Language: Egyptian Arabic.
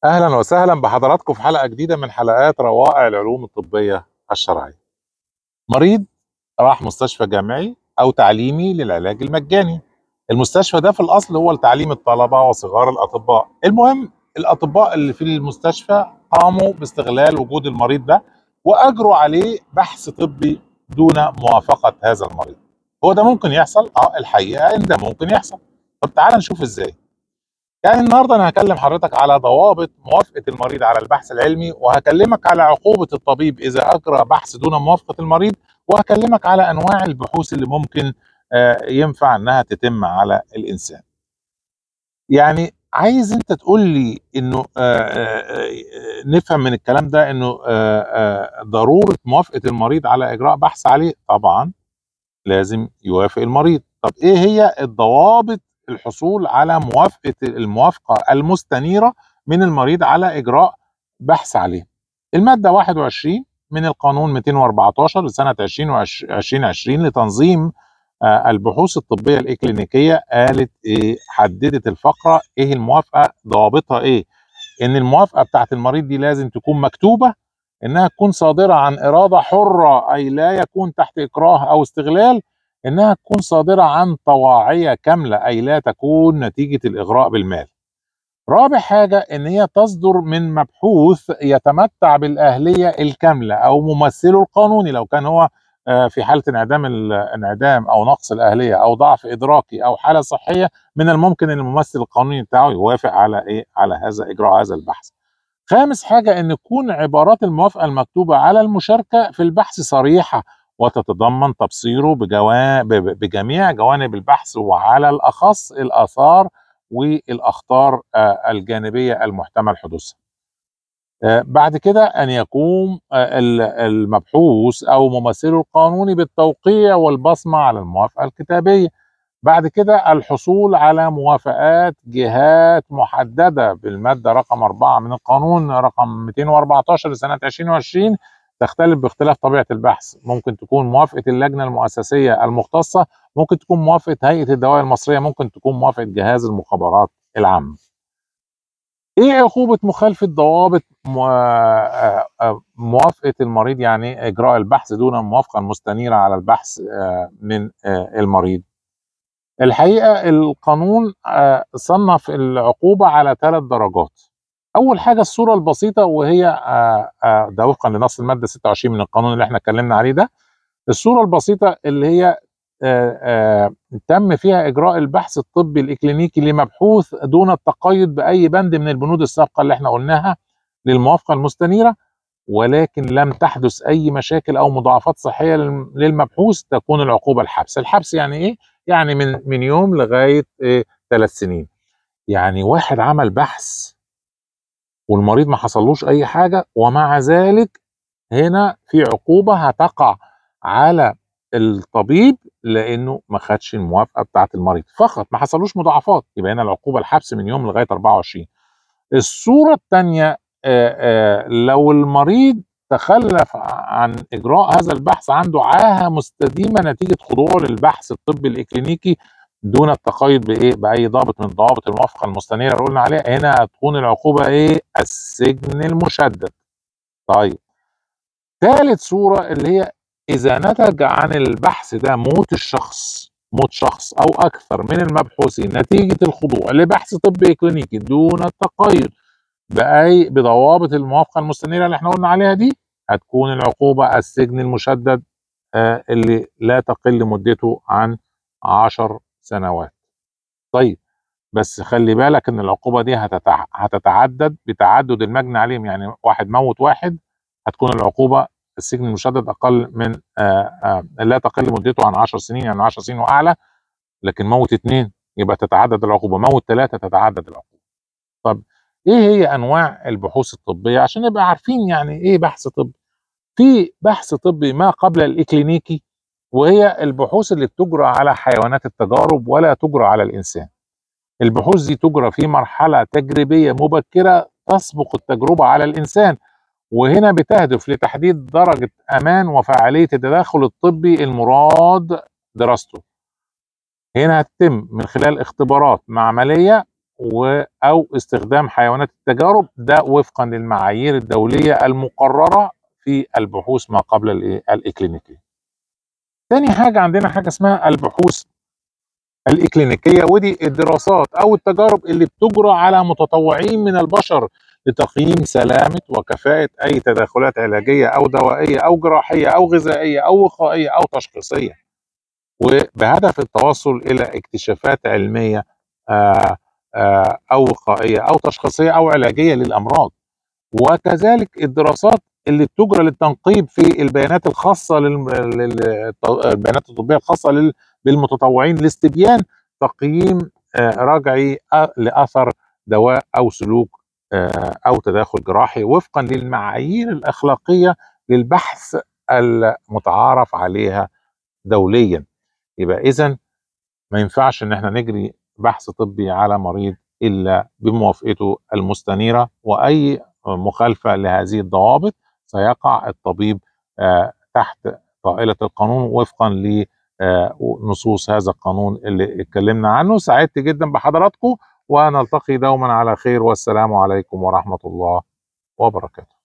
اهلا وسهلا بحضراتكم في حلقه جديده من حلقات روائع العلوم الطبيه الشرعيه. مريض راح مستشفى جامعي او تعليمي للعلاج المجاني. المستشفى ده في الاصل هو لتعليم الطلبه وصغار الاطباء. المهم الاطباء اللي في المستشفى قاموا باستغلال وجود المريض ده واجروا عليه بحث طبي دون موافقه هذا المريض. هو ده ممكن يحصل؟ اه الحقيقه ان ده ممكن يحصل. طب تعال نشوف ازاي. يعني النهارده انا هكلم حضرتك على ضوابط موافقه المريض على البحث العلمي وهكلمك على عقوبه الطبيب اذا اجرى بحث دون موافقه المريض وهكلمك على انواع البحوث اللي ممكن آه، ينفع انها تتم على الانسان. يعني عايز انت تقول لي انه آه، آه، آه، نفهم من الكلام ده انه آه، آه، ضروره موافقه المريض على اجراء بحث عليه طبعا لازم يوافق المريض. طب ايه هي الضوابط الحصول على موافقه الموافقه المستنيره من المريض على اجراء بحث عليه. الماده 21 من القانون 214 لسنه 2020 لتنظيم آه، البحوث الطبيه الاكلينيكيه قالت ايه حددت الفقره ايه الموافقه ضوابطها ايه ان الموافقه بتاعت المريض دي لازم تكون مكتوبه انها تكون صادره عن اراده حره اي لا يكون تحت اكراه او استغلال انها تكون صادره عن طواعيه كامله اي لا تكون نتيجه الاغراء بالمال رابع حاجه ان هي تصدر من مبحوث يتمتع بالاهليه الكامله او ممثله القانوني لو كان هو آه، في حاله انعدام الانعدام او نقص الاهليه او ضعف ادراكي او حاله صحيه من الممكن ان الممثل القانوني بتاعه يوافق على ايه على هذا اجراء هذا البحث خامس حاجه ان تكون عبارات الموافقه المكتوبه على المشاركه في البحث صريحه وتتضمن تبصيره بجوا... ب- ب- بجميع جوانب البحث وعلى الاخص الاثار والاخطار آه، الجانبيه المحتمل حدوثها آه، بعد كده ان يقوم آه، ال- المبحوث او ممثله القانوني بالتوقيع والبصمه على الموافقه الكتابيه بعد كده الحصول على موافقات جهات محدده بالماده رقم 4 من القانون رقم 214 لسنه 2020 تختلف باختلاف طبيعه البحث ممكن تكون موافقه اللجنه المؤسسيه المختصه ممكن تكون موافقه هيئه الدواء المصريه ممكن تكون موافقه جهاز المخابرات العامه ايه عقوبة مخالفة ضوابط مو- آه، آه، موافقة المريض يعني اجراء البحث دون الموافقة المستنيرة على البحث آه، من آه، المريض الحقيقة القانون آه، صنف العقوبة على ثلاث درجات اول حاجة الصورة البسيطة وهي آه، آه، ده وفقا لنص المادة 26 من القانون اللي احنا اتكلمنا عليه ده الصورة البسيطة اللي هي آه، آه، تم فيها إجراء البحث الطبي الإكلينيكي لمبحوث دون التقيد بأي بند من البنود السابقة اللي احنا قلناها للموافقة المستنيرة ولكن لم تحدث أي مشاكل أو مضاعفات صحية للم- للمبحوث تكون العقوبة الحبس الحبس يعني إيه؟ يعني من من يوم لغاية ثلاث سنين يعني واحد عمل بحث والمريض ما حصلوش أي حاجة ومع ذلك هنا في عقوبة هتقع على الطبيب لانه ما خدش الموافقه بتاعه المريض فقط ما حصلوش مضاعفات يبقى هنا العقوبه الحبس من يوم لغايه 24 الصوره الثانيه لو المريض تخلف عن اجراء هذا البحث عنده عاهه مستديمه نتيجه خضوعه للبحث الطبي الاكلينيكي دون التقيد بايه باي ضابط من ضوابط الموافقه المستنيره اللي قلنا عليها هنا هتكون العقوبه ايه السجن المشدد طيب ثالث صوره اللي هي إذا نتج عن البحث ده موت الشخص موت شخص أو أكثر من المبحوثين نتيجة الخضوع لبحث طبي كلينيكي دون التقيد بأي بضوابط الموافقة المستنيرة اللي احنا قلنا عليها دي هتكون العقوبة السجن المشدد آه اللي لا تقل مدته عن عشر سنوات طيب بس خلي بالك ان العقوبة دي هتتع... هتتعدد بتعدد المجني عليهم يعني واحد موت واحد هتكون العقوبة السجن المشدد اقل من آآ آآ لا تقل مدته عن 10 سنين يعني 10 سنين واعلى لكن موت اثنين يبقى تتعدد العقوبه موت ثلاثه تتعدد العقوبه طب ايه هي انواع البحوث الطبيه عشان نبقى عارفين يعني ايه بحث طبي في بحث طبي ما قبل الاكلينيكي وهي البحوث اللي بتجرى على حيوانات التجارب ولا تجرى على الانسان البحوث دي تجرى في مرحله تجريبيه مبكره تسبق التجربه على الانسان وهنا بتهدف لتحديد درجة أمان وفعالية التدخل الطبي المراد دراسته هنا هتتم من خلال اختبارات معملية و او استخدام حيوانات التجارب ده وفقا للمعايير الدوليه المقرره في البحوث ما قبل الايه الاكلينيكيه. تاني حاجه عندنا حاجه اسمها البحوث الاكلينيكيه ودي الدراسات او التجارب اللي بتجرى على متطوعين من البشر لتقييم سلامه وكفاءه اي تدخلات علاجيه او دوائيه او جراحيه او غذائيه او وقائيه او تشخيصيه. وبهدف التوصل الى اكتشافات علميه آآ آآ او وقائيه او تشخيصيه او علاجيه للامراض. وكذلك الدراسات اللي بتجرى للتنقيب في البيانات الخاصه لل... لل... البيانات الطبيه الخاصه لل... بالمتطوعين لاستبيان تقييم رجعي لاثر دواء او سلوك او تداخل جراحي وفقا للمعايير الاخلاقيه للبحث المتعارف عليها دوليا يبقى اذا ما ينفعش ان احنا نجري بحث طبي على مريض الا بموافقته المستنيره واي مخالفه لهذه الضوابط سيقع الطبيب تحت طائله القانون وفقا لنصوص هذا القانون اللي اتكلمنا عنه سعدت جدا بحضراتكم ونلتقي دوما على خير والسلام عليكم ورحمه الله وبركاته